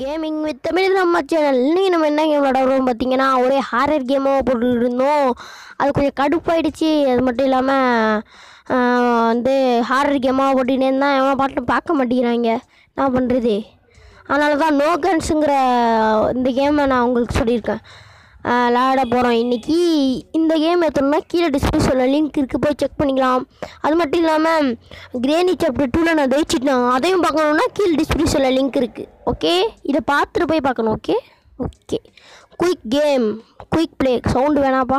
gaming with Tamil நம்ம channel இன்னைக்கு நம்ம என்ன கேம் விளாடுறோம் பார்த்தீங்கன்னா ஒரே ஹாரர் கேமாக போட்டுட்டு இருந்தோம் அது கொஞ்சம் கடுப்பாயிடுச்சு அது மட்டும் இல்லாமல் வந்து ஹாரர் கேமாக போட்டுக்கிட்டே இருந்தால் எவன் பாட்டு பார்க்க மாட்டேங்கிறாங்க என்ன பண்ணுறது அதனால தான் நோ கன்ஸுங்கிற இந்த கேமை நான் உங்களுக்கு சொல்லியிருக்கேன் ஆஹ் விளையாட போகிறோம் இன்றைக்கி இந்த கேம் எத்தனைனா கீழே டிஸ்கிரிப்ஷனில் லிங்க் இருக்குது போய் செக் பண்ணிக்கலாம் அது மட்டும் இல்லாமல் கிரேனி சாப்டர் டூவில் நான் ஜெயிச்சிட்டேன் அதையும் பார்க்கணுன்னா கீழே டிஸ்கிரிப்ஷனில் லிங்க் இருக்குது ஓகே இதை பார்த்துட்டு போய் பார்க்கணும் okay okay quick game quick play sound வேணாப்பா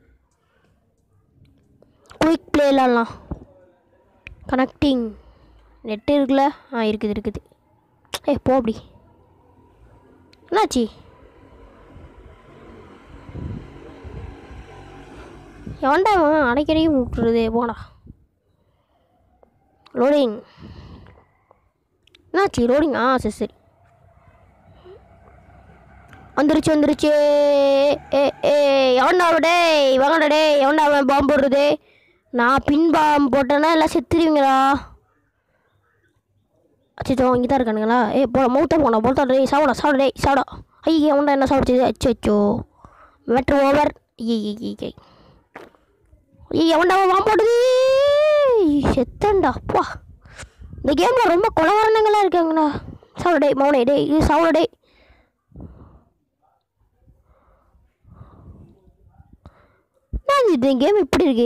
குயிக் ப்ளே விளாட்லாம் கனெக்டிங் நெட்டு இருக்குல்ல ஆ இருக்குது இருக்குது ஏ போ அப்படி என்னாச்சு எவன்டா அவன் அடைக்கடி விட்டுறது போடா லோடிங் என்னாச்சு லோடிங் ஆ சரி சரி வந்துருச்சு வந்துருச்சு ஏ ஏ எவன்டா அவன் டேய் வாங்கடா டேய் எவன்டா அவன் பாம்பு போடுறது நான் பின் பாம்பு போட்டேன்னா எல்லாம் செத்துருவீங்களா அச்சோ இங்கே தான் இருக்கானுங்களா ஏ போ மௌத்தா போனா மௌத்தா டேய் சாவடா சாவடா டேய் சாவடா ஐயே எவன்டா என்ன சாப்பிடுச்சு அச்சோ அச்சோ மேட்ரு ஓவர் ஐயே ஐயே ஐயே எவன்டா அவன் வாம் போடுது செத்தண்டா அப்பா இந்த கேமில் ரொம்ப கொலகாரணங்களாக இருக்காங்கண்ணா சாவட டேய் மௌனே டேய் இது சாவட டேய் என்ன இது கேம் இப்படி இருக்கு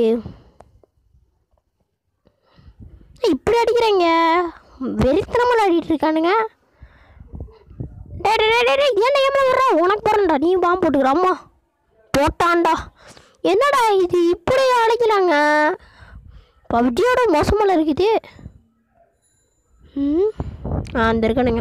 ஏய், இப்படி அடிக்கிறாங்க வெறித்தனமாக விளையாடிட்டு இருக்கானுங்க டேய் டேய் டேய், டேய் டேய் என்ன கேமில் வர்ற உனக்கு போகிறேன்டா நீ பாம்பு போட்டுக்கிற அம்மா போட்டான்டா என்னடா இது இப்படி அடைக்கிறாங்க பப்ஜியோட மோசமாக இருக்குது ம் ஆ அந்த இருக்கானுங்க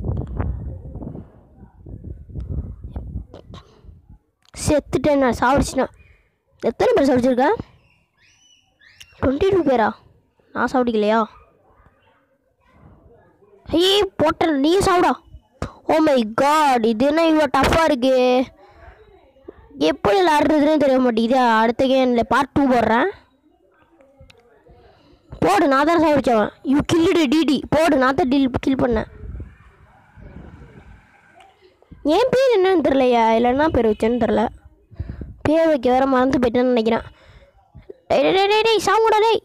செத்துட்டேன் நான் சாப்பிடுச்சுனா எத்தனை பேர் சாப்பிட்ருக்கேன் டுவெண்ட்டி டூ பேரா நான் சாப்பிடிக்கலையா ஐயே போட்டேன் நீ சாப்பிடா ஓ மை காட் இது என்ன இவ்வளோ டஃப்பாக இருக்கு எப்படி விளாடுறதுன்னு தெரிய மாட்டேங்குது அடுத்த கேமில் பார்ட் டூ போடுறேன் போடு நான் தான் சாப்பிச்சவன் யூ கில்டு டிடி போடு நான் தான் டீல் கில் பண்ணேன் என் பேர் என்னன்னு தெரிலையா இல்லை என்ன பேர் வச்சேன்னு தெரில பேர் வைக்க வேற மறந்து போயிட்டேன்னு நினைக்கிறேன் டேய் டேய், டேய் டேய் டேய் சாங்கூடா டேய்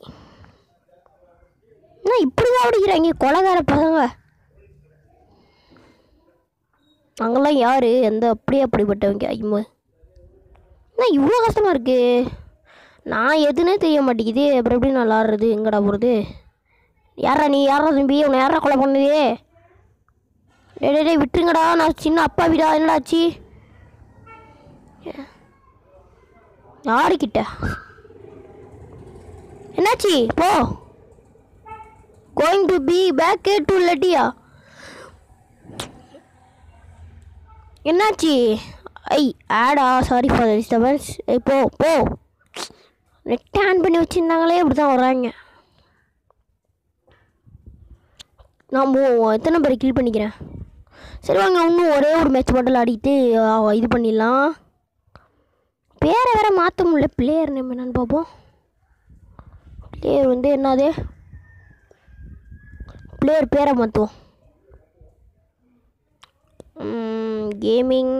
என்ன இப்படி தான் அடிக்கிறாங்க கொலகார பசங்க அங்கெல்லாம் யார் எந்த அப்படியே அப்படிப்பட்டவங்க ஐயோ என்ன இவ்வளோ கஷ்டமாக இருக்கு நான் எதுனே தெரிய மாட்டேங்குது அப்புறம் எப்படி நான் விளாட்றது எங்கடா போகிறது யாரா நீ யாரா தம்பி உன்னை யாரா கொலை பண்ணுதே டேய் டேய், டேய் விட்டுருங்கடா நான் சின்ன அப்பா வீடா என்னடாச்சு யாருக்கிட்ட என்னாச்சு போ going to be back to லட்டியா என்னாச்சு ஐ ஆடா சாரி ஃபார் டிஸ்டர்பன்ஸ் ஏய் போ போ நெட் ஆன் பண்ணி வச்சுருந்தாங்களே இப்படி தான் வர்றாங்க நான் மோ- எத்தனை பேரை கில் பண்ணிக்கிறேன் சரி வாங்க இன்னும் ஒரே ஒரு மேட்ச் மட்டும் ஆடிட்டு இது பண்ணிடலாம் பேரை வேற மாற்ற முடியல பிளேயர் நேம் என்னன்னு பார்ப்போம் பிளேயர் வந்து என்னது பிளேயர் பேரை மாற்றுவோம் gaming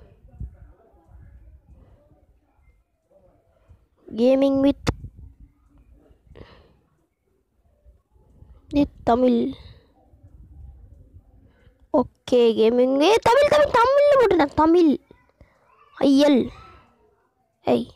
gaming with with Tamil okay gaming ஏ தமிழ் தமிழ் தமிழில் போட்டுட்டேன் தமிழ் ஐயல் ஐய்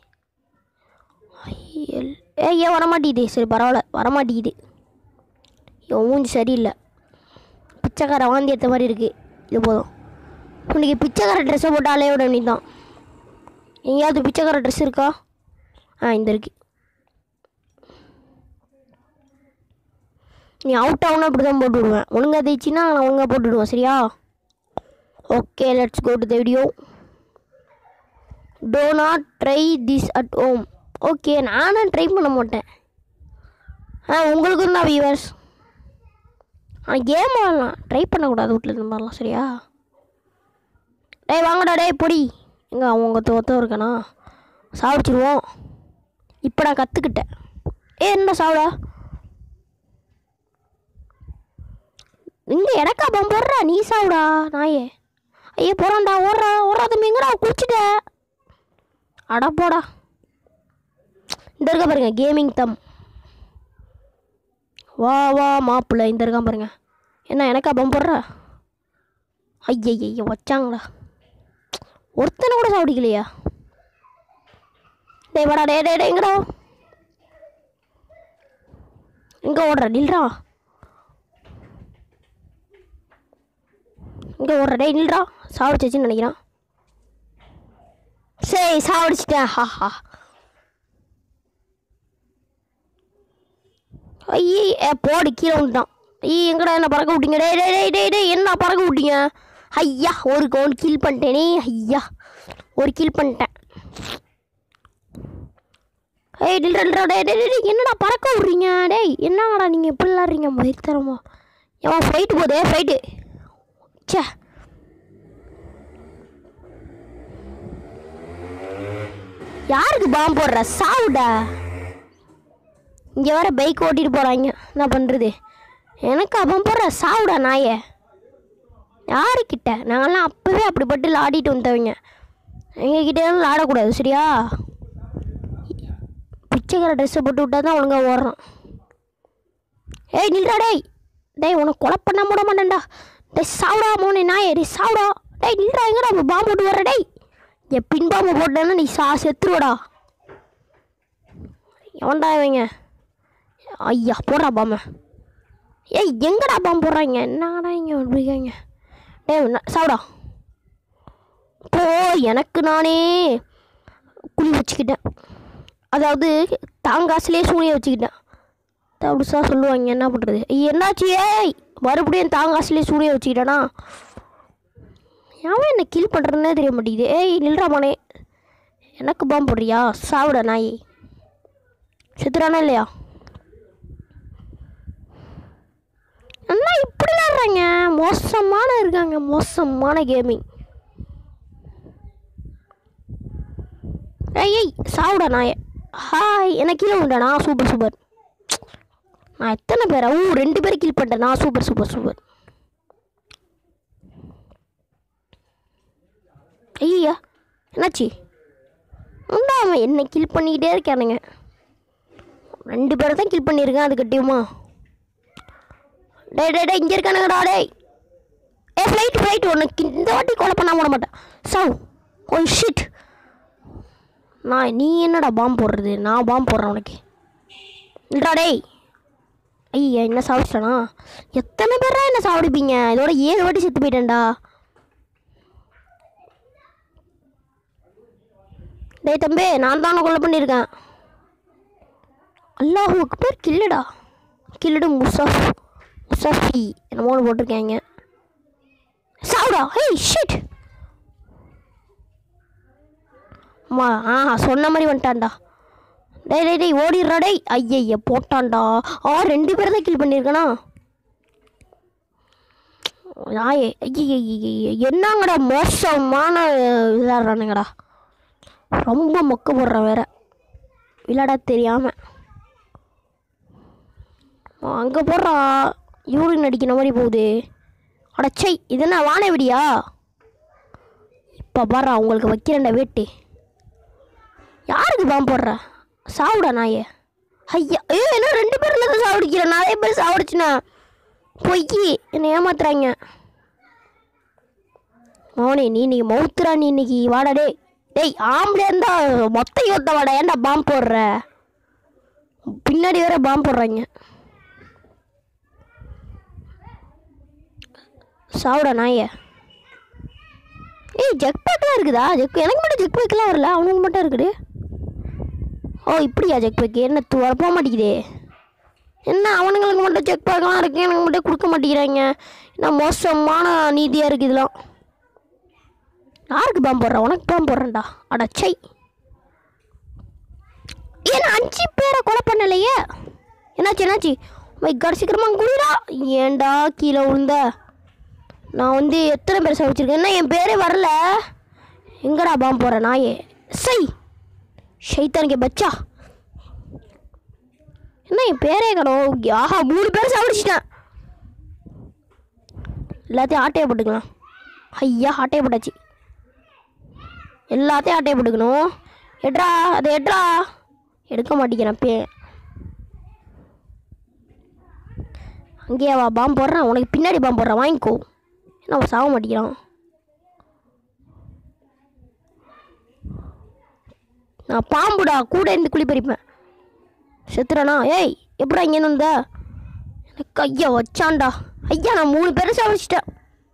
ஐயல் ஏய் ஏன் வரமாட்டேங்குது சரி பரவாயில்ல வரமாட்டேங்குது இவன் மூஞ்சி சரியில்லை பிச்சைக்கார வாந்தி ஏற்ற மாதிரி இருக்குது இது போதும் உனக்கு பிச்சைக்கார ட்ரெஸ்ஸை போட்டு அலைய விட வேண்டியதான் எங்கேயாவது பிச்சைக்கார ட்ரெஸ் இருக்கா ஆ இந்த இருக்கு நீ அவுட் ஆகுனா அப்படி தான் போட்டு விடுவேன் ஒழுங்காக தேய்ச்சின்னா நான் ஒழுங்காக போட்டு விடுவேன் சரியா okay let's go to the video do not try this at home okay நானும் ட்ரை பண்ண மாட்டேன் ஆ உங்களுக்கும் தான் வியூவர்ஸ் ஆனால் கேம் ஆடலாம் ட்ரை பண்ணக்கூடாது வீட்டில் இந்த மாதிரிலாம் சரியா டேய் வாங்கடா டேய் பொடி எங்க அவங்க ஒருத்தன் இருக்கானா சாப்பிடுச்சிருவோம் இப்போ நான் கற்றுக்கிட்டேன் ஏ என்ன சாப்பிடா இங்கே எனக்கா பம் போடுற நீ சாவுடா நாயே ஐயோ போகிறான்டா ஓடுறா ஓடுறா தம்பி எங்கடா குளிச்சுட்ட அட போடா இந்த இருக்க பாருங்க கேமிங் தம் வா வா மாப்பிள்ளை இந்த இருக்கான் பாருங்க என்ன எனக்கா பம் போடுற ஐயய்ய வச்சாங்களா ஒருத்தனை கூட சாப்பிடிக்கலையா டேய் வாடா டே டே டே எங்கடா எங்கே ஓடுற நில்றா இங்கே ஓடுற டேய் நில்றா சாவடிச்சிச்சுன்னு நினைக்கிறான் சரி சாவடிச்சிட்டேன் ஹா ஹா ஐயே ஏ போடு கீழே விட்டான் ஐய் எங்கடா என்ன பறக்க விட்டீங்க டேய் டேய் டேய் டேய் டேய் என்ன பறக்க விட்டீங்க ஐயா ஒரு கவுன் கில் பண்ணிட்டேனே ஐயா ஒரு கில் பண்ணிட்டேன் ஏய் டில்ரா டில்ரா டேய் டேய் டேய், டேய் என்னடா பறக்க விட்றீங்க டேய் என்னங்கடா நீங்கள் எப்படி விளாட்றீங்க மயிர்த்தரமா ஏன் ஃபைட்டு போதே ஃபைட்டு ச்சே யாருக்கு பாம்பு போடுற சாவுடா இங்கே வேற பைக் ஓட்டிட்டு போகிறாங்க என்ன பண்ணுறது எனக்கு அவன் போடுற சாவுடா நாயே யாருக்கிட்ட நாங்கள்லாம் அப்போவே அப்படிப்பட்டு விளாடிட்டு வந்தவங்க எங்ககிட்ட எல்லாம் விளாடக்கூடாது சரியா பிச்சைக்கார ட்ரெஸ்ஸை போட்டு விட்டா தான் ஒழுங்காக ஓடுறான் ஏய் நில்றா டேய் டேய் உனக்கு கொலை பண்ண விட மாட்டேன்டா டேய் சாவுடா மோனே நாயே டேய் சாவுடா டேய் நில்றா எங்கடா பாம்பு போட்டு வர டேய் என் பின் பாம்பு போட்டேன்னா நீ சா செத்துருவடா எவன்டா இவங்க ஐயா போடுறா பாம்பை ஏய் எங்கடா பாம்பு போடுறாங்க என்னடா இங்கே விடுறீங்க டேய் ந- சாவுடா போ எனக்கு நானே குழி வச்சுக்கிட்டேன் அதாவது தாங்காசுலேயே சூனியை வச்சுக்கிட்டேன் அப்படிசா சொல்லுவாங்க என்ன பண்ணுறது என்னாச்சு ஏய் மறுபடியும் தாங்காசுலேயே சூனியை வச்சுக்கிட்டேனா ஏன் என்ன கில் பண்ணுறதுனே தெரிய மாட்டேங்குது ஏய் நில்றா மனே எனக்கு பாம்பு போடுறியா சாவுடா நாய் செத்துறானா இல்லையா அண்ணா இப்படி விளாட்றாங்க மோசமான இருக்காங்க மோசமான கேமிங் ஏய் ஏய் சாவுடா நாய ஹாய் எனக்கு கீழே உண்டாண்ணா சூப்பர் சூப்பர் நான் எத்தனை பேரா ஊ ரெண்டு பேரும் கில் பண்ணிட்டேனா சூப்பர் சூப்பர் சூப்பர் ஐயா என்னாச்சு உண்டா அவன் என்ன கில் பண்ணிக்கிட்டே இருக்கானுங்க ரெண்டு பேரை தான் கில் பண்ணியிருக்கேன் அது கட்டியுமா டேய் டேய் டேய் இங்கே இருக்கானுங்கடா டேய் ஏ ஃப்ளைட் ஃப்ளைட் உனக்கு இந்த வாட்டி கொலை பண்ணாம விட மாட்டேன் சாவ் ஓ ஷிட் நான் நீ என்னடா பாம்பு போடுறது நான் பாம்பு போடுறேன் உனக்கு இல்லடா டேய் ஐயா என்ன சாப்பிச்சிட்டானா எத்தனை பேரா என்ன சாப்பிடுப்பீங்க இதோட ஏழு வாட்டி செத்து போயிட்டேன்டா டேய் தம்பி நான் தான் கொலை பண்ணியிருக்கேன் அல்லாஹுக்கு பேர் கில்லுடா கில்லுடு முசாஃப் முசாஃபி என்னமோன்னு போட்டிருக்காங்க சாவுடா ஹேய் ஷிட் அம்மா ஆ சொன்ன மாதிரி வந்துட்டான்டா டேய் டேய் டேய் ஓடிடுறா டேய் ஐயய்ய போட்டான்டா ஆ ரெண்டு பேர் தான் கில் பண்ணியிருக்கனா நாயே ஐயய்ய என்னங்கடா மோசமான விளையாடுறானுங்கடா ரொம்ப மொக்க போடுறான் வேற விளையாட தெரியாமல் அங்கே போடுறா யூரின் அடிக்கிற மாதிரி போகுது அடச்சை இது என்ன வான வெடியா இப்போ பாடுறா உங்களுக்கு வைக்கிறேன்டா வேட்டு யாருக்கு பாம்பு போடுற சாவுடா நாயே ஐயா ஐயோ என்ன ரெண்டு பேரில் தான் சாவடிக்கிறேன் நிறைய பேர் சாவடிச்சுனா பொய்க்கி என்னை ஏமாத்துறாங்க மௌனி நீ இன்னைக்கு மவுத்துறா நீ இன்னைக்கு வாடா டேய் டேய் ஆம்பளை இருந்தா மொத்த யோத்த வாடா ஏன்டா பாம்பு போடுற பின்னாடி வேற பாம்பு போடுறாங்க சாவுடா நாயே ஏய் ஜெக் பேக்லாம் இருக்குதா ஜெக் எனக்கு மட்டும் ஜெக் பேக்லாம் வரல அவனுக்கு மட்டும் இருக்குது ஓ இப்படியா ஜெக் பேக் என்ன து- வர போக மாட்டேங்குதே என்ன அவனுங்களுக்கு மட்டும் ஜெக் பேக்லாம் இருக்கு எனக்கு மட்டும் கொடுக்க மாட்டேங்கிறாங்க என்ன மோசமான நீதியாக இருக்குது இதெல்லாம் யாருக்கு பாம்பு போடுற உனக்கு பாம்பு போடுறேன்டா அட சை ஏன்னா அஞ்சு பேரை கொலை பண்ணலையே என்னாச்சு என்னாச்சு மை காட் சீக்கிரமாக குடிடா ஏன்டா கீழே விழுந்த நான் வந்து எத்தனை பேர் சமைச்சிருக்கேன் என்ன என் பேரே வரல எங்கடா பாம்பு போடுற நாயே சை ஷைத்தானுக்கு பச்சா என்ன என் பேரே கடோ ஆஹா மூணு பேர் சாப்பிடிச்சிட்டேன் எல்லாத்தையும் ஆட்டையை போட்டுக்கலாம் ஐயா ஆட்டையை போட்டாச்சு எல்லாத்தையும் ஆட்டையை போட்டுக்கணும் எட்ரா அதை எட்ரா எடுக்க மாட்டேங்கிறேன் அப்பயே அங்கேயே வா பாம்பு போடுறேன் உனக்கு பின்னாடி பாம்பு போடுறேன் வாங்கிக்கோ என்ன அவன் சாக மாட்டேங்கிறான் நான் பாம்புடா கூட இருந்து குழி பறிப்பேன் செத்துறானா ஏய் எப்படா இங்கே வந்த எனக்கு ஐயா வச்சான்டா ஐயா நான் மூணு பேரை சாவடிச்சிட்டேன்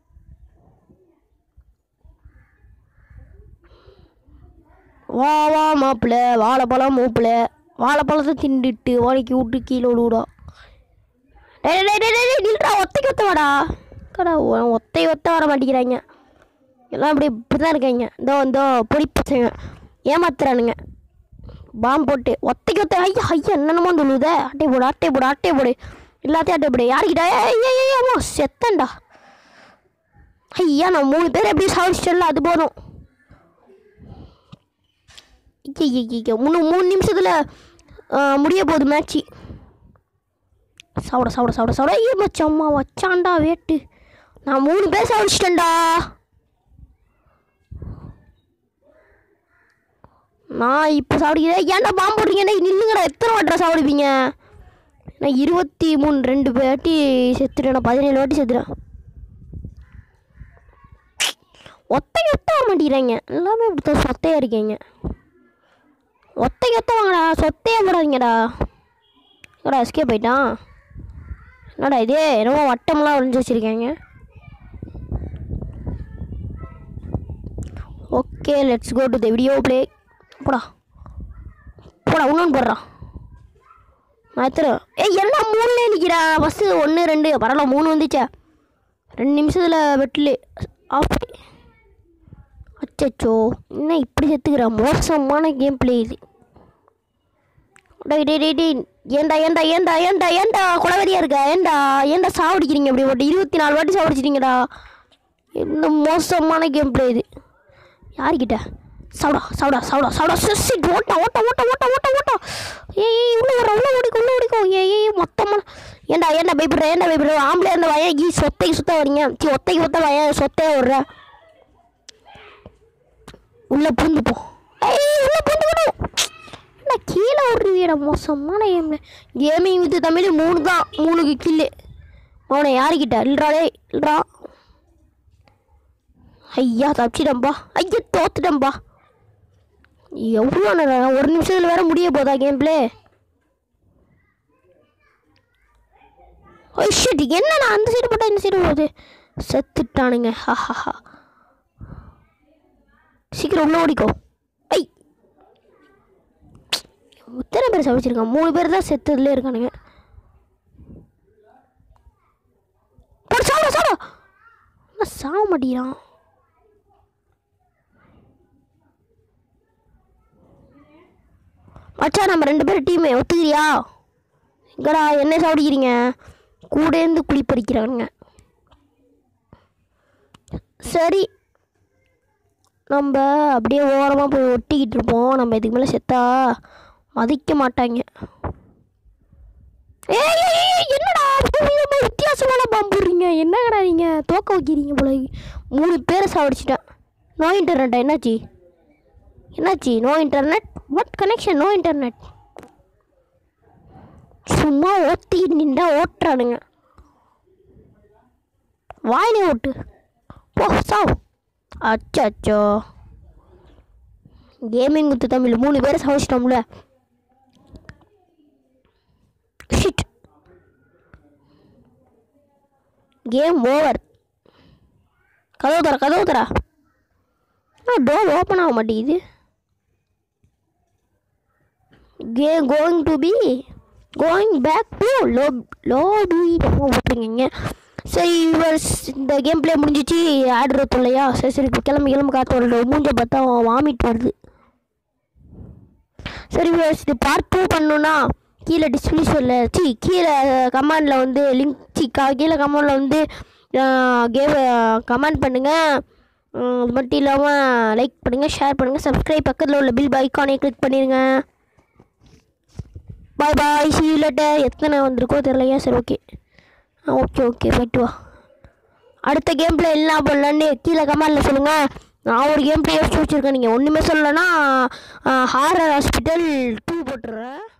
வா வா மாப்பிள்ள வாழைப்பழம் மூப்பிள்ள வாழைப்பழத்தை திண்டுட்டு வலிக்கி விட்டு கீழே விடுடா டேய் டேய் டேய் டேய் நில்றா ஒத்தைக்கு ஒத்த வாடா கடா உன் ஒத்தை ஒத்த வர மாட்டேங்கிறாங்க எல்லாம் அப்படி இப்படி தான் இருக்காங்க இதோ இதோ பொடி பசங்க ஏமாத்துறானுங்க பாம்பு போட்டு ஒத்தைக்கு ஒத்த ஐயா ஐயா என்னென்னமோ சொல்லுதே அட்டை போடு அட்டை போடு அட்டை போடு எல்லாத்தையும் அட்டை போடு யாருக்கிட்டா ஏய் ஏய் ஏய் அம்மா செத்தன்டா ஐயா நான் மூணு பேர் எப்படி சாதிச்சிட்டல அது போதும் ஐயா ஐயா மூணு மூணு நிமிஷத்தில் முடிய போகுது மேட்ச்சு சாப்பிட சாப்பிட சாப்பிட சாப்பிட ஐயோ மச்சம்மா வச்சான்டா வேட்டு நான் மூணு பேர் சாப்பிச்சிட்டேன்டா நான் இப்போ சாப்பிடுகிறேன் ஏன்டா பாம்பு போடுறீங்க நில்லுங்கடா எத்தனை வாட்டரை சாப்பிடுவீங்க நான் இருபத்தி மூணு ரெண்டு வாட்டி செத்துட்டேன் நான் பதினேழு வாட்டி செத்துறேன் ஒத்தை ஒத்த வர மாட்டேங்கிறாங்க எல்லாமே இப்படி தான் சொத்தையாக இருக்கீங்க ஒத்தை ஒத்த வாங்கடா சொத்தையே போடாதீங்கடா என்னடா எஸ்கே போயிட்டான் என்னடா இது என்னமோ வட்டம்லாம் வரைஞ்சி வச்சுருக்காங்க okay let's go to the video play போடா போடா இன்னொன்று போடுறான் நான் எத்தனை ஏய் என்ன மூணுலே நிற்கிறேன் ஃபஸ்ட்டு ஒன்று ரெண்டு பரவாயில்ல மூணு வந்துச்சா ரெண்டு நிமிஷத்தில் வெட்டில் ஆஃப் அச்சச்சோ என்ன இப்படி செத்துக்கிறேன் மோசமான கேம் பிளே இது டேய் டேய் டேய் டேய் ஏன்டா ஏன்டா ஏன்டா ஏன்டா ஏன்டா குலவரியா இருக்கா ஏன்டா ஏன்டா சாவடிக்கிறீங்க அப்படி போட்டு இருபத்தி நாலு வாட்டி சாவடிச்சிட்டீங்கடா என்ன மோசமான கேம் பிளே இது யார்கிட்ட சாவடா சாவடா சாவடா சாவடா சிட் ஓட்டா ஓட்ட ஓட்ட ஓட்ட ஓட்ட ஓட்ட ஏய் ஏய் உள்ள வர உள்ள ஓடிக்கோ உள்ள ஓடிக்கோ ஏய் ஏய் மொத்தமாக ஏன்டா ஏன்டா பயப்படுற ஏன்டா பயப்படுற ஆம்பளை இருந்த வயன் ஈ சொத்தைக்கு சுத்த வரீங்க சி ஒத்தைக்கு சுத்த வயன் சொத்தையே விடுற உள்ள பூந்து போ ஏய் உள்ள பூந்துக்கணும் என்ன கீழே விடுறீட மோசமான கேம் கேமிங் வித்து தமிழ் மூணு தான் மூணுக்கு கில்லு அவனை யாருக்கிட்ட இல்லறாடே இல்லறா ஐயா தப்பிச்சிட்டம்பா ஐயா தோத்துட்டம்பா எவ்வளோ நேரம் ஒரு நிமிஷத்தில் வேற முடிய போதா கேம் பிளே ஷிட் என்னண்ணா அந்த சைடு போட்டால் இந்த சைடு போகுது செத்துட்டானுங்க ஹா சீக்கிரம் உள்ள ஓடிக்கோ ஐ எத்தனை பேர் சமைச்சிருக்கான் மூணு பேர் தான் செத்ததுல இருக்கானுங்க போடு சாப்பிட சாப்பிட என்ன சாக மாட்டேங்கிறான் மச்சான் நம்ம ரெண்டு பேரும் டீமே ஒத்துக்கிறியா எங்கடா என்ன சாப்பிடுக்கிறீங்க கூடேந்து குளிப்பறிக்கிறானுங்க சரி நம்ம அப்படியே ஓரமாக போய் ஒட்டிக்கிட்டு இருப்போம் நம்ம இதுக்கு மேலே செத்தா மதிக்க மாட்டாங்க ஏய் ஏய், ஏய், என்னடா புதுவிதமா வித்தியாசமான பாம்பு போடுறீங்க என்னங்கடா நீங்கள் தோக்க வைக்கிறீங்க போல மூணு பேரை சாவடிச்சிட்டேன் நோ இன்டர்நெட்டா என்னாச்சு என்னாச்சு no internet what connection no internet சும்மா ஓத்தி நின்றா ஓட்டுறானுங்க வாயிலே ஓட்டு போ சாவ் அச்சோ கேமிங் குத்து தமிழ் மூணு பேரை சமைச்சிட்டோம்ல ஷிட் கேம் ஓவர் கதவு தர கதவு தரா டோர் ஓப்பன் ஆக மாட்டேங்குது game going to be going back to லோ லோபி போட்டுருங்க சரி வியூவர்ஸ் இந்த கேம் ப்ளே முடிஞ்சிச்சு ஆடுறது இல்லையா சரி சரி இப்போ கிளம்பி கிளம்பி காத்தோட மூஞ்ச பார்த்தா வாமிட் வருது சரி வியூவர்ஸ் இது பார்ட் டூ பண்ணணுன்னா கீழே டிஸ்கிரிப்ஷனில் சி கீழே கமெண்டில் வந்து லிங்க் சி கீழே கமெண்டில் வந்து கேம் கமெண்ட் பண்ணுங்கள் அது மட்டும் இல்லாமல் லைக் பண்ணுங்கள் ஷேர் பண்ணுங்கள் சப்ஸ்கிரைப் பக்கத்தில் உள்ள பில் ஐக்கானை கிளிக் பண்ணிடுங்க பாய் பாய் சி லெட்டர் எத்தனை வந்திருக்கோ தெரியலையா சரி ஓகே ஆ ஓகே ஓகே போயிட்டு வா அடுத்த கேம் பிளே என்ன பண்ணலான்னு கீழே கமெண்டில் சொல்லுங்கள் நான் ஒரு கேம் பிளே யோசிச்சு வச்சுருக்கேன் நீங்கள் ஒன்றுமே சொல்லலைன்னா ஹாரர் ஹாஸ்பிட்டல் டூ போட்டுடுறேன்